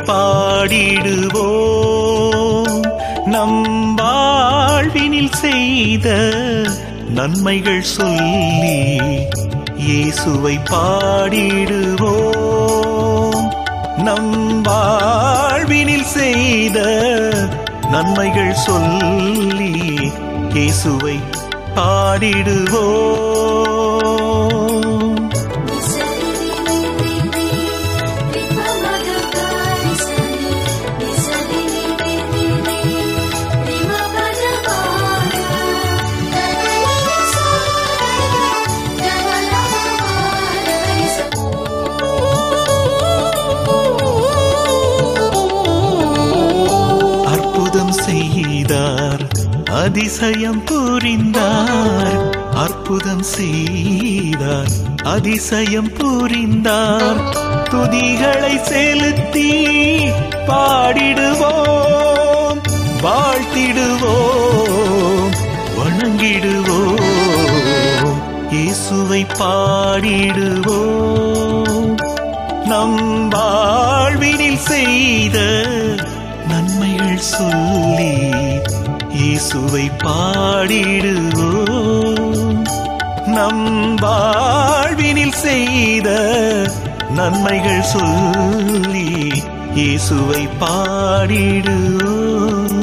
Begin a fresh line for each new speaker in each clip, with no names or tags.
பாடிடுவோம் நம் வாழ்வினில் செய்த நன்மைகள் சொல்லி இயேசுவை பாடிடுவோம் நம் வாழ்வினில் செய்த நன்மைகள் சொல்லி இயேசுவை பாடிடுவோம் அற்புதம் செய்தார் அதிசயம் புரிந்தார் அற்புதம் செய்தார் அதிசயம் புரிந்தார் துதிகளை செலுத்தி பாடிடுவோம் வாழ்த்திடுவோம் வணங்கிடுவோம் இயேசுவை பாடிடுவோம் நம் வாழ்வினில் செய்த நன்மைகள் சொல்லி இயேசுவை பாடிடுவோம் நம் வாழ்வினில் செய்த நன்மைகள் சொல்லி இயேசுவை பாடிடுவோம்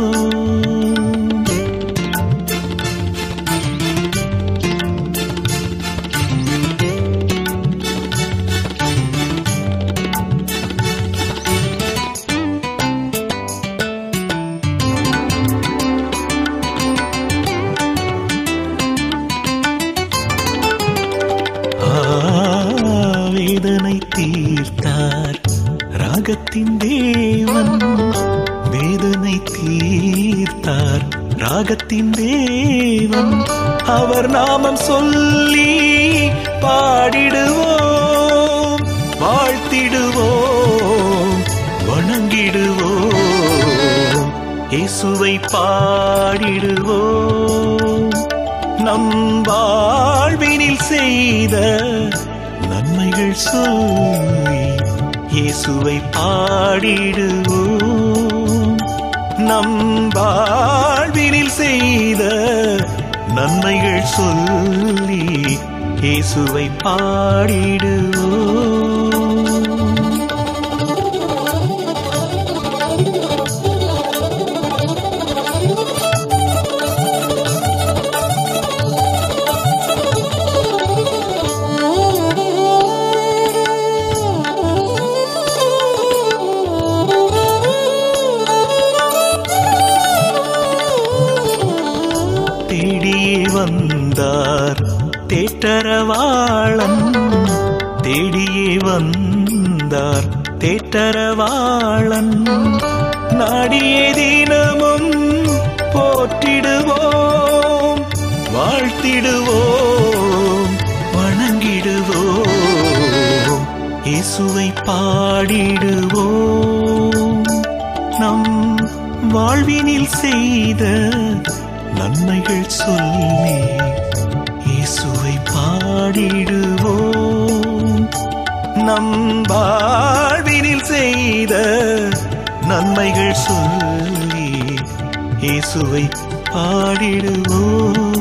வேதனை தீர்த்தார் ராகத்தின் தேவன் வேதனை தீர்த்தார் ராகத்தின் தேவன் அவர் நாமம் சொல்லி பாடிடுவோம் வாழ்த்திடுவோம் வணங்கிடுவோம் இயேசுவை பாடிடுவோம் நம் வாழ்வினில் செய்த நன்மைகள் சொல்லி இயேசுவை பாடிடுவோம் நம் வாழ்வினில் செய்த நன்மைகள் சொல்லி இயேசுவை பாடிடுவோம் தேடியே வந்தார் தேட்டரவாளன் தேடியே வந்தார் தேட்டரவாளன் நாடியே தினமும் போற்றிடுவோம் வாழ்த்திடுவோம் வணங்கிடுவோம் இயேசுவை பாடிடுவோம் நம் வாழ்வினில் செய்த நன்மைகள் சொல்லி இயேசுவை பாடிடுவோம் நம் வாழ்வினில் செய்த நன்மைகள் சொல்லி இயேசுவை பாடிடுவோம்